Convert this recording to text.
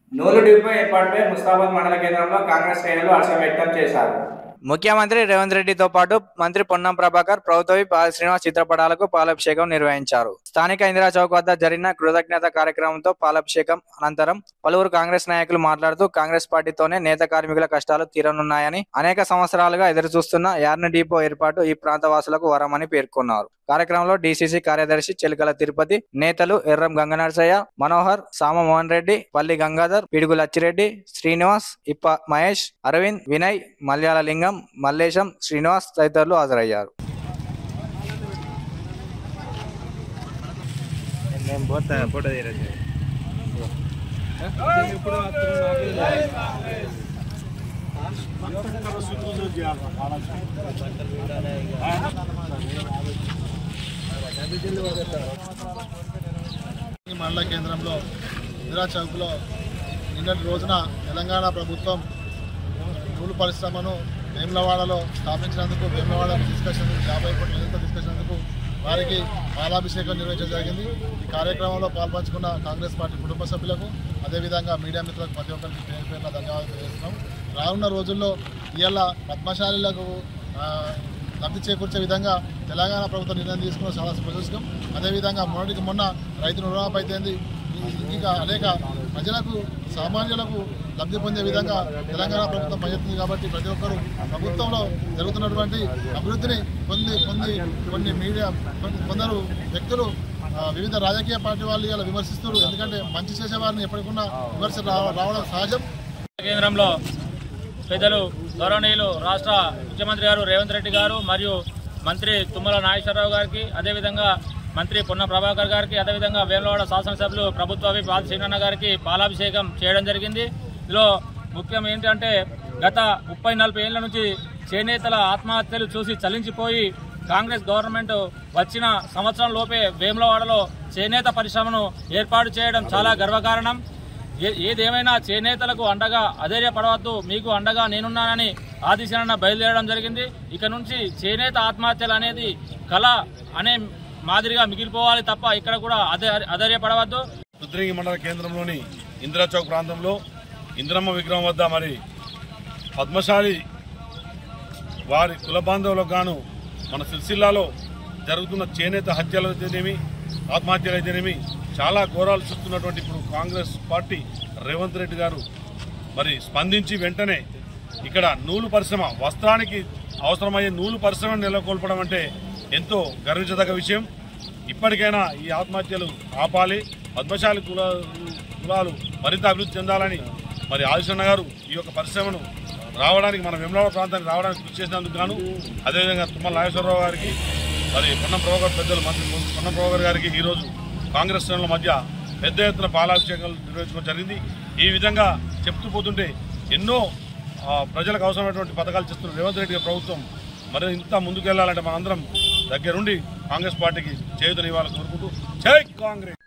నూలు డిపో ఏర్పాటుపై ముస్తాబాద్ మండల కేంద్రంలో కాంగ్రెస్ శ్రేణులు హర్షం వ్యక్తం చేశారు ముఖ్యమంత్రి రేవంత్ రెడ్డితో పాటు మంత్రి పొన్నం ప్రభాకర్ ప్రభుత్వ పాల శ్రీనివాస్ చిత్రపటాలకు పాలాభిషేకం నిర్వహించారు స్థానిక ఇందిరా చౌక్ వద్ద జరిగిన కృతజ్ఞత కార్యక్రమంతో పాలాభిషేకం అనంతరం పలువురు కాంగ్రెస్ నాయకులు మాట్లాడుతూ కాంగ్రెస్ పార్టీతోనే నేత కార్మికుల కష్టాలు తీరనున్నాయని అనేక సంవత్సరాలుగా ఎదురుచూస్తున్న యార్న్ డిపో ఏర్పాటు ఈ ప్రాంత వాసులకు వరమని పేర్కొన్నారు కార్యక్రమంలో డీసీసీ కార్యదర్శి చిలుకల తిరుపతి నేతలు ఎర్రం గంగనరసయ్య మనోహర్ సామమోహన్ రెడ్డి పల్లి గంగాధర్ పిడుగు లచ్చిరెడ్డి శ్రీనివాస్ ఇప్ప మహేష్ అరవింద్ వినయ్ మల్యాల లింగం మల్లేశం శ్రీనివాస్ తదితరులు హాజరయ్యారు ఈ మండల కేంద్రంలో ఇందిరా చౌక్లో నిన్నటి రోజున తెలంగాణ ప్రభుత్వం నూలు పరిశ్రమను వేములవాడలో స్థాపించినందుకు వేములవాడ తీసుకొచ్చినందుకు యాభై కోట్ల నిధులతో తీసుకొచ్చినందుకు వారికి పాలాభిషేకం నిర్వహించడం జరిగింది ఈ కార్యక్రమంలో పాల్పంచుకున్న కాంగ్రెస్ పార్టీ కుటుంబ సభ్యులకు అదేవిధంగా మీడియా మిత్రులకు ప్రతి ఒక్కరికి పేరు పేరున ధన్యవాదాలు తెలియజేస్తున్నాం రానున్న రోజుల్లో ఇవాళ పద్మశాలీలకు ఆ, లబ్ధి చేకూర్చే విధంగా తెలంగాణ ప్రభుత్వం నిర్ణయం తీసుకున్న చాలా ప్రదర్శకం అదేవిధంగా మొన్నటికి మొన్న రైతు రుణమాఫీ అయితేంది ఇంకా అనేక ప్రజలకు సామాన్యులకు లబ్ధి పొందే విధంగా తెలంగాణ ప్రభుత్వం పనిచేస్తుంది కాబట్టి ప్రతి ఒక్కరూ ప్రభుత్వంలో జరుగుతున్నటువంటి అభివృద్ధిని పొంది పొంది కొన్ని మీడియా కొన్ని- కొందరు వ్యక్తులు ఆ, వివిధ రాజకీయ పార్టీ వాళ్ళు ఇలా విమర్శిస్తున్నారు ఎందుకంటే మంచి చేసేవారిని ఎప్పటికున్నా విమర్శ రావ- రావడం సహజం కేంద్రంలో పెద్దలు గౌరవనీయులు రాష్ట్ర ముఖ్యమంత్రి గారు రేవంత్ రెడ్డి గారు మరియు మంత్రి తుమ్మల నాగేశ్వరరావు గారికి అదేవిధంగా మంత్రి పొన్న ప్రభాకర్ గారికి అదేవిధంగా వేములవాడ శాసనసభ్యులు ప్రభుత్వ విప్ ఆది శ్రీనన్న గారికి పాలాభిషేకం చేయడం జరిగింది ఇందులో ముఖ్యం ఏంటంటే గత ముప్పై నలభై ఏళ్ల నుంచి చేనేతల ఆత్మహత్యలు చూసి చలించిపోయి కాంగ్రెస్ గవర్నమెంట్ వచ్చిన సంవత్సరం లోపే వేములవాడలో చేనేత పరిశ్రమను ఏర్పాటు చేయడం చాలా గర్వకారణం ఏ- ఏదేమైనా చేనేతలకు అండగా అధైర్యపడవద్దు మీకు అండగా నేనున్నానని ఆదిశన బయలుదేరడం జరిగింది ఇక నుంచి చేనేత ఆత్మహత్యలు అనేది కళ అనే మాదిరిగా మిగిలిపోవాలి తప్ప ఇక్కడ కూడా అధై అధైర్యపడవద్దు రుద్రంగి మండల కేంద్రంలోని ఇందిరా చౌక్ ప్రాంతంలో ఇందిరమ్మ విగ్రహం వద్ద మరి పద్మశాలి వారి కుల బాంధవులకు గాను మన సిరిసిల్లాలో జరుగుతున్న చేనేత హత్యలు అయితేనేమి ఆత్మహత్యలు అయితేనేమి చాలా ఘోరాలు చూస్తున్నటువంటి ఇప్పుడు కాంగ్రెస్ పార్టీ రేవంత్ రెడ్డి గారు మరి స్పందించి వెంటనే ఇక్కడ నూలు పరిశ్రమ వస్త్రానికి అవసరమయ్యే నూలు పరిశ్రమను నెలకొల్పడం అంటే ఎంతో గర్వించదగ్గ విషయం ఇప్పటికైనా ఈ ఆత్మహత్యలు ఆపాలి పద్మశాలి కుల కులాలు మరింత అభివృద్ధి చెందాలని మరి ఆదిశన్న గారు ఈ యొక్క పరిశ్రమను రావడానికి మన వెమ్లవాడ ప్రాంతానికి రావడానికి కృషి చేసినందుకు గాను అదేవిధంగా తుమ్మల నాగేశ్వరరావు గారికి మరి పొన్నం ప్రభాకర్ పెద్దలు మంత్రి పొన్నం ప్రభాకర్ గారికి ఈరోజు కాంగ్రెస్ శ్రేణుల మధ్య పెద్ద ఎత్తున పాలాభిషేకాలు నిర్వహించడం జరిగింది ఈ విధంగా చెప్తూ పోతుంటే ఎన్నో ఆ, ప్రజలకు అవసరమైనటువంటి పథకాలు చేస్తున్న రేవంత్ రెడ్డి గారి ప్రభుత్వం మరి ఇంత ముందుకెళ్లాలంటే మనందరం దగ్గరుండి కాంగ్రెస్ పార్టీకి చేయుతనివ్వాలని కోరుకుంటూ జై కాంగ్రెస్